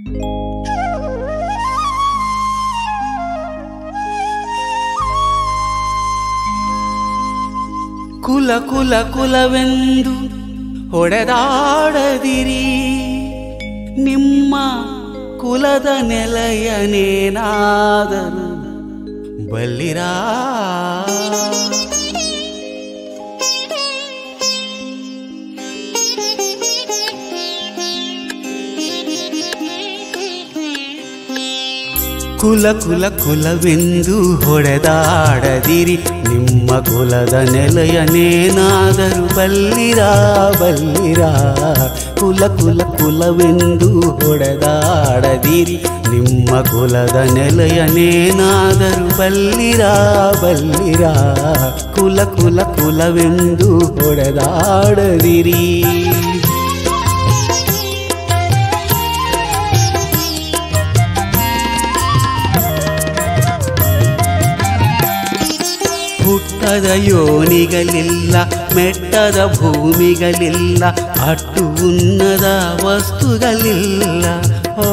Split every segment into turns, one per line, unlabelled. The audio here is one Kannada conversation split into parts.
ಕುಲ ಕುಲ ಕುಲವೆಂದು ಹೊಡೆದಾಡದಿರಿ ನಿಮ್ಮ ಕುಲದ ನೆಲೆಯನೇನಾದರೂ ಬಲ್ಲಿರಾ ಕುಲ ಕುಲ ಕುಲವೆಂದು ಹೊಡೆದಾಡದಿರಿ ನಿಮ್ಮ ಕುಲದ ನೆಲೆಯನೇನಾದರೂ ಬಲ್ಲಿರಾ ಬಲ್ಲಿರಾ ಕುಲ ಕುಲ ಕುಲವೆಂದು ಹೊಡೆದಾಡದಿರಿ ನಿಮ್ಮ ಕುಲದ ನೆಲೆಯನೇನಾದರೂ ಬಲ್ಲಿರಾ ಬಲ್ಲಿರಾ ಕುಲ ಕುಲ ಕುಲವೆಂದು ಹೊಡೆದಾಡದಿರಿ ಹುಟ್ಟದ ಯೋನಿಗಳಿಲ್ಲ ಮೆಟ್ಟದ ಭೂಮಿಗಳಿಲ್ಲ ಅಟ್ಟು ಉನ್ನದ ವಸ್ತುಗಳಿಲ್ಲ ಓ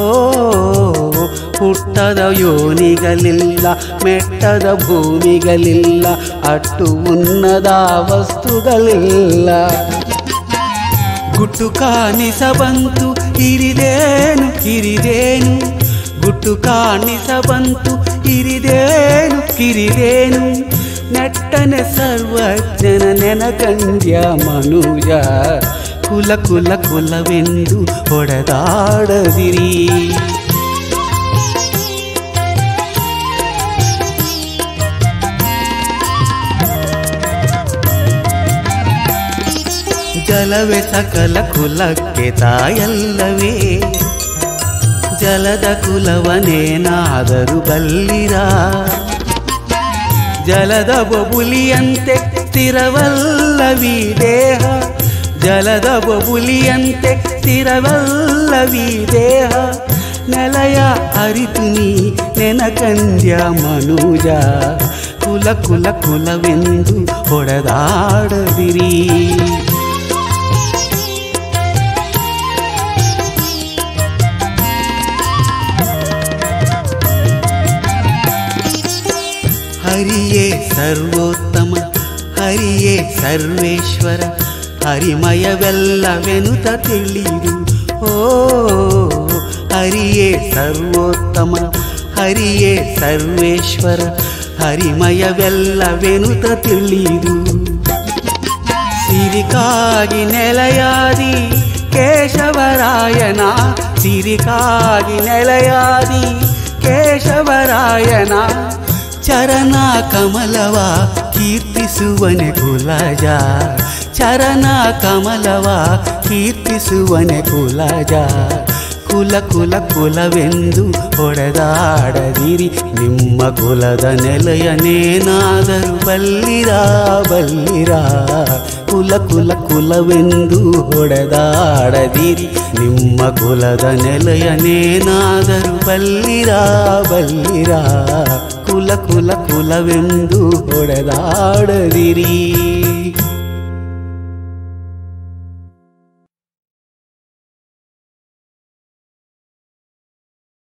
ಹುಟ್ಟದ ಯೋನಿಗಳಿಲ್ಲ ಮೆಟ್ಟದ ಭೂಮಿಗಳಿಲ್ಲ ಅಟ್ಟು ಉನ್ನದ ವಸ್ತುಗಳಿಲ್ಲ ಗುಟ್ಟು ಕಾಣಿಸ ಬಂತು ಹಿರಿದೇನು ಹಿರಿದೇನು ಗುಟ್ಟು ಕಾಣಿಸ ಬಂತು ಹಿರಿದೇನು ಕಿರಿದೇನು ನೆಟ್ಟನೆ ಸರ್ವಜ್ಞನ ನೆನಕಂಡ್ಯ ಮನುಜ ಕುಲ ಕುಲ ಕುಲವೆಂದು ಹೊಡೆದಾಡದಿರಿ ಜಲವೇ ಸಕಲ ಕುಲಕ್ಕೆ ತಾಯಲ್ಲವೇ ಜಲದ ಕುಲವನೇನಾದರೂ ಬಲ್ಲಿರ ಜಲದ ಬೊಬುಲಿಯಂತೆ ಸ್ಥಿರವಲ್ಲವಿ ದೇಹ ಜಲದ ಬೊಬುಲಿಯಂತೆ ಸ್ಥಿರವಲ್ಲವಿ ದೇಹ ನೆಲಯ ಅರಿತು ನೀ ನೆನಕಂದ್ಯ ಮನುಜ ಕುಲ ಕುಲ ಕುಲವೆಂದು ಹೊಡೆದಾಡದಿರಿ ಹರಿಯೇ ಸರ್ವೋತ್ತಮ ಹರಿಯೇ ಸರ್ವೇಶ್ವರ ಹರಿಮಯವೆಲ್ಲವೆನುತ ತಿಳಿದು ಓ ಹರಿಯೇ ಸರ್ವೋತ್ತಮ ಹರಿಯೇ ಸರ್ವೇಶ್ವರ ಹರಿಮಯವೆಲ್ಲವೆನುತ ತಿಳಿದು ಸಿರಿಕಾಗಿ ನೆಲೆಯಾದಿ ಕೇಶವರಾಯನ ಸಿರಿಕಾಗಿ ನೆಲೆಯಾದಿ ಕೇಶವರಾಯನ ಚರಣ ಕಮಲವ ಕೀರ್ತಿಸುವನೆ ಕುಲಜ ಚರಣ ಕಮಲವ ಕೀರ್ತಿಸುವನೆ ಕುಲಜ ಕುಲ ಕುಲ ಕುಲವೆಂದು ಹೊಡೆದಾಡದಿರಿ ನಿಮ್ಮ ಕುಲದ ನೆಲೆಯನೇನಾದರೂ ಬಲ್ಲಿರಾ ಬಲ್ಲಿರಾ ಕುಲ ಕುಲ ಕುಲವೆಂದು ಹೊಡೆದಾಡದಿರಿ ನಿಮ್ಮ ಕುಲದ ನೆಲೆಯನೇನಾದರೂ ಬಲ್ಲಿರಾ ಬಲ್ಲಿರಾ ಕುಲ ಕುಲ ಕುಲವೆಂದು ಹೊಡೆದಾಡದಿರಿ